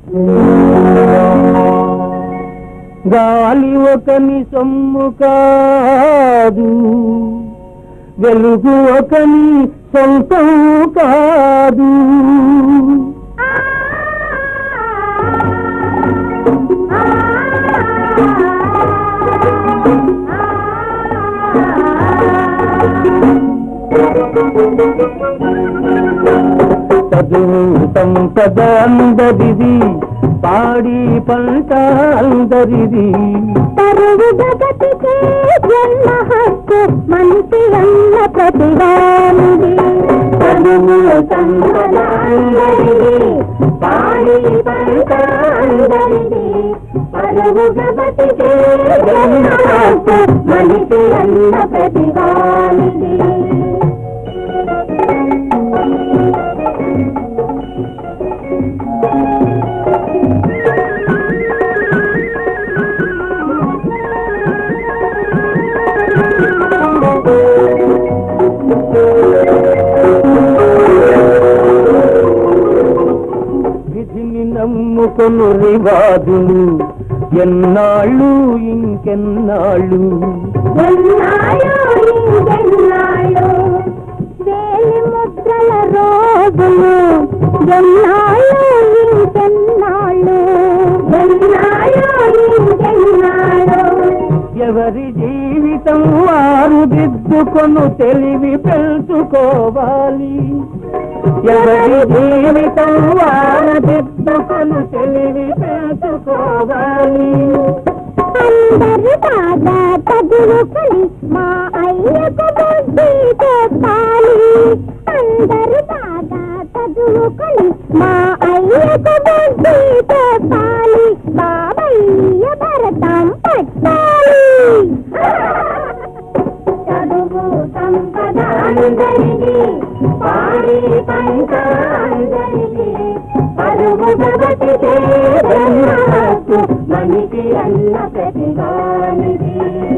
గాలి ఒకని సొమ్ము కాదు వెలుగు ఒకని సొంతం కాదు చదువు సంపద అందరిది పాడి పంట అందరిది తరువు జగతికే జన్మ హక్కు మనిషి అన్న ప్రతివానిది చదువు సంపద అందరిది పాడి పంట అందరిది తరువు జగతికే జన్మ హక్కు మనిషి అన్న ప్రతివానిది విధిని నమ్ముకొను రివాదులు ఎన్నాళ్ళు ఇంకెన్నాళ్ళు ఎన్నాళ్ళు ఇంకెన్నాళ్ళు వేలి ముద్రల రోజులు ఎన్నాళ్ళు ఇంకెన్నాళ్ళు ఎన్నాళ్ళు ఇంకెన్నాళ్ళు ఎవరి జీవితం వారు దిద్దుకొను తెలివి పెంచుకోవాలి ఎవరి జీవితం వారు దిద్దుకొను తెలివి పెంచుకోవాలి అందరు బాగా చదువుకొని మా అయ్యకు బుద్ధి చెప్పాలి అందరు బాగా చదువుకొని మా అయ్యకు బుద్ధి చెప్పాలి బాబయ్య భరతం పట్టాలి చదువు సంపద అందరికీ పాడి పంట అందరికీ పరువు జగతికే బ్రహ్మ హక్కు మనిషి అన్న ప్రతిభానిది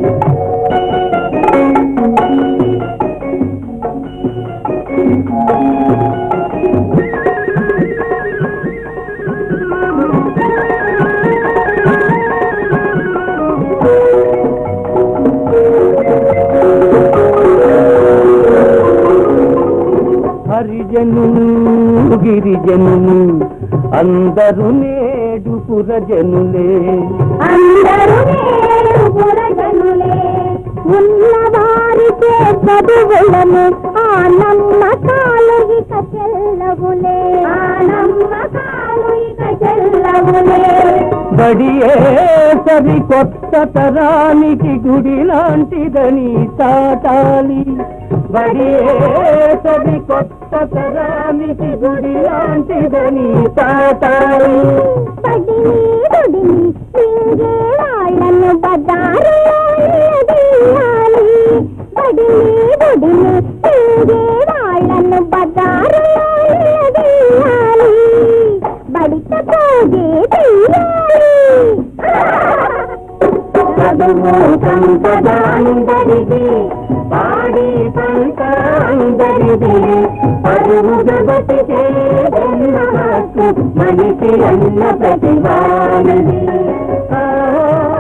హరిజనులు గిరిజనులు అందరూ నేడు పురజనులే అందరూ నేడు పురజనులే ఉన్నవారికే చదువులను ఆ నమ్మకాలు ఇక చెల్లవులే ఆ నమ్మకాలు ఇక చెల్లవులే బడియే సరి కొత్త తరానికి గుడి లాంటిదని చాటాలి బడియే సరి కొత్త తరానికి గుడి లాంటిదని చాటాలి పడిని గుడిని సింగే వాళ్ళను బజారులో నిలదీయాలి పడిని గుడిని సింగే వాళ్ళను బజారులో నిలదీయాలి బడిత పోగే తీయాలి చదువు సంపద అందరిది పాడి పంట అందరిది పరువు జగతికే జన్మ హక్కు మనిషి అన్న ప్రతిభానది ఆ